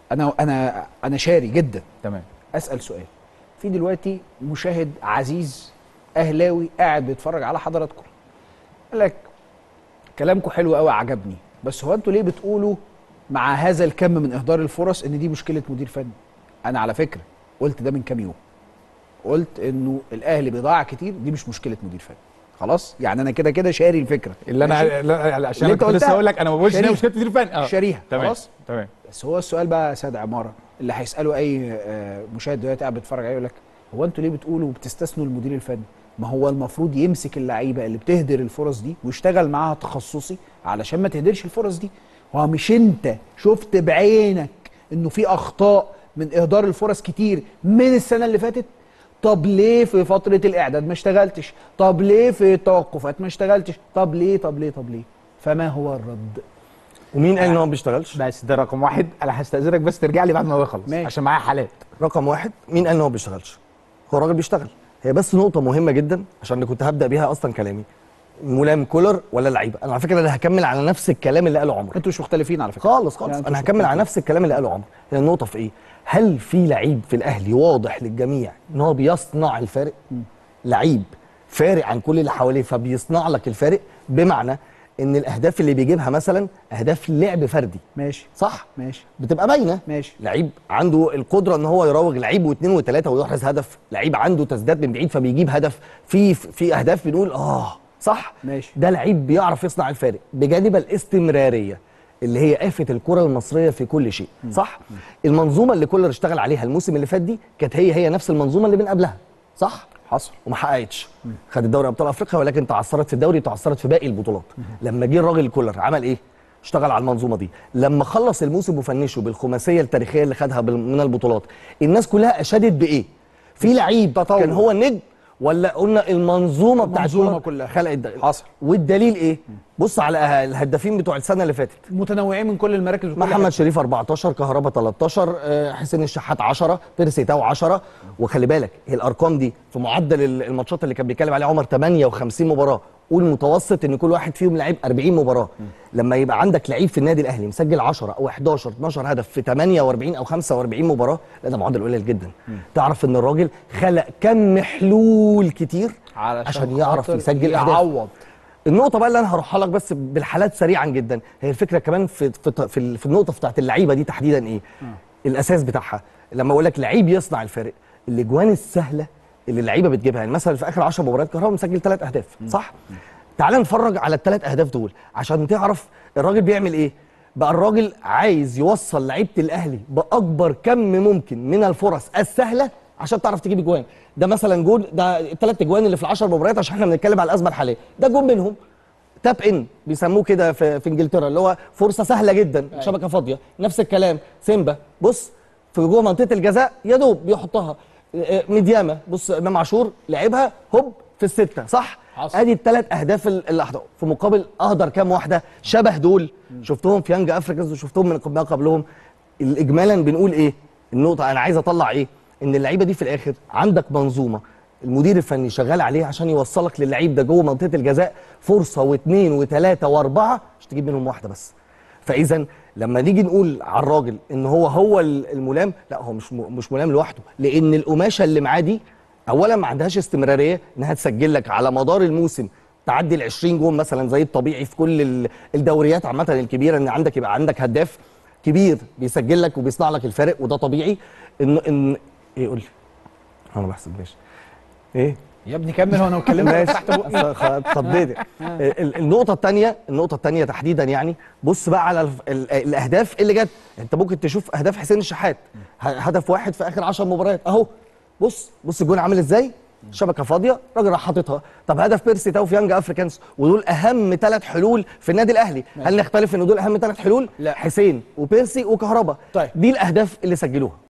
انا انا انا شاري جدا تمام اسال سؤال في دلوقتي مشاهد عزيز اهلاوي قاعد بيتفرج على حضراتكم قال لك كلامكم حلو قوي عجبني بس هو انتوا ليه بتقولوا مع هذا الكم من اهدار الفرص ان دي مشكله مدير فني انا على فكره قلت ده من كام يوم قلت انه الاهلي بيضيع كتير دي مش مشكله مدير فني خلاص يعني انا كده كده شاري الفكره اللي ماشي؟ انا لا- عشان اللي انا انت كنت لسه قلتها. هقول لك انا ما بقولش ان هي شاريها. مشكله مدير فني اه شاريها تمام خلاص تمام بس هو السؤال بقى يا سيد عماره اللي هيساله اي آه، مشاهد دلوقتي قاعد بيتفرج عليه يقول لك هو انتوا ليه بتقولوا وبتستثنوا المدير الفني؟ ما هو المفروض يمسك اللعيبه اللي بتهدر الفرص دي ويشتغل معاها تخصصي علشان ما تهدرش الفرص دي. هو مش انت شفت بعينك انه في اخطاء من اهدار الفرص كتير من السنه اللي فاتت؟ طب ليه في فتره الاعداد ما اشتغلتش؟ طب ليه في التوقفات ما اشتغلتش؟ طب ليه طب ليه طب ليه؟ فما هو الرد؟ ومين قال ان هو ما بيشتغلش؟ بس ده رقم واحد انا هستاذنك بس ترجع لي بعد ما هو يخلص ماشي. عشان معايا حالات رقم واحد مين قال ان هو ما بيشتغلش؟ هو الراجل بيشتغل هي بس نقطة مهمة جدا عشان اللي كنت هبدأ بيها أصلا كلامي ملام كولر ولا لعيبة؟ أنا على فكرة أنا هكمل على نفس الكلام اللي قاله عمر انتوا مش مختلفين على فكره خالص خالص يعني انتوا انا مش هكمل على مختلفين. نفس الكلام اللي قاله عمر هي النقطه في ايه هل في لعيب في الاهلي واضح للجميع ان هو بيصنع الفارق لعيب فارق عن كل اللي حواليه فبيصنع لك الفارق بمعنى ان الاهداف اللي بيجيبها مثلا اهداف لعب فردي ماشي صح ماشي بتبقى باينه ماشي لعيب عنده القدره ان هو يراوغ لعيب واثنين وثلاثه ويحرز هدف لعيب عنده تسديدات من بعيد فبيجيب هدف في في اهداف بنقول اه صح ماشي. ده لعيب بيعرف يصنع الفارق بجانب الاستمراريه اللي هي آفة الكرة المصرية في كل شيء صح المنظومة اللي كولر اشتغل عليها الموسم اللي فات دي كانت هي هي نفس المنظومة اللي من قبلها صح حصل وما حققتش خدت دوري ابطال افريقيا ولكن تعثرت في الدوري وتعثرت في باقي البطولات لما جه الراجل كولر عمل ايه اشتغل على المنظومه دي لما خلص الموسم وفنشه بالخماسيه التاريخيه اللي خدها بال- من البطولات الناس كلها اشادت بايه في لعيب تطور. كان هو النجم ولا قلنا المنظومه بتاعت المنظومة كولر كلها. خلقت ده حصل. والدليل ايه بص على الهدافين بتوع السنه اللي فاتت متنوعين من كل المراكز وكل محمد حاجة. شريف 14 كهربا 13 آه، حسين الشحات 10 بيرسي تاو 10 وخلي بالك هي الارقام دي في معدل ال- الماتشات اللي كان بيتكلم عليها عمر 58 مباراه قول متوسط ان كل واحد فيهم لعب 40 مباراه لما يبقى عندك لعيب في النادي الاهلي مسجل 10 او 11 12 هدف في 48 او 45 مباراه لا ده معدل قليل جدا تعرف ان الراجل خلق كم حلول كتير عشان يعرف خاطر يسجل اهداف يعوض النقطة بقى اللي أنا هروحها لك بس بالحالات سريعا جدا هي الفكرة كمان في في في, ال- في النقطة بتاعت اللعيبة دي تحديدا إيه؟ الأساس بتاعها لما أقول لك لعيب يصنع الفارق الأجوان السهلة اللي اللعيبة بتجيبها يعني مثلا في آخر 10 مباريات كهربا مسجل ثلاث أهداف صح؟ تعال نتفرج على الثلاث أهداف دول عشان تعرف الراجل بيعمل إيه؟ بقى الراجل عايز يوصل لعيبة الأهلي بأكبر كم ممكن من الفرص السهلة عشان تعرف تجيب اجوان ده مثلا جول ده الثلاث اجوان اللي في العشر مباريات عشان احنا بنتكلم على الازمه الحاليه ده جون منهم تاب ان بيسموه كده في, في انجلترا اللي هو فرصه سهله جدا شبكه فاضيه نفس الكلام سيمبا بص في جوه منطقه الجزاء يا دوب بيحطها آه، ميدياما بص امام عاشور لعبها هوب في السته صح حصل. ادي الثلاث اهداف ال- اللي أحضروا. في مقابل اهدر كام واحده شبه دول شفتهم في يانج افريكانز وشفتهم من ما قبلهم الاجمالا بنقول ايه النقطه انا عايز اطلع ايه ان اللعيبه دي في الاخر عندك منظومه المدير الفني شغال عليها عشان يوصلك للعيب ده جوه منطقه الجزاء فرصه واثنين وثلاثه واربعه مش تجيب منهم واحده بس فاذا لما نيجي نقول على الراجل ان هو هو ال- الملام لا هو مش م- مش ملام لوحده لان القماشه اللي معاه دي اولا ما عندهاش استمراريه انها تسجل لك على مدار الموسم تعدي ال 20 جون مثلا زي الطبيعي في كل ال- الدوريات عامه الكبيره ان عندك يبقى عندك هداف كبير بيسجل لك وبيصنع لك الفارق وده طبيعي ان ان ايه قول لي انا بحسب ماشي ايه يا ابني كمل وانا بكلمك ماشي تحت بقي أصل خ- اتخضيت ال- النقطة الثانية النقطة الثانية تحديدا يعني بص بقى على الف- ال- الأهداف اللي جت أنت ممكن تشوف أهداف حسين الشحات ه- هدف واحد في آخر 10 مباريات أهو بص بص الجون عامل إزاي شبكة فاضية راجل راح حاططها طب هدف بيرسي تاو في يانج افريكانز ودول أهم ثلاث حلول في النادي الأهلي هل نختلف إن دول أهم ثلاث حلول لا. حسين وبيرسي وكهربا طيب. دي الأهداف اللي سجلوها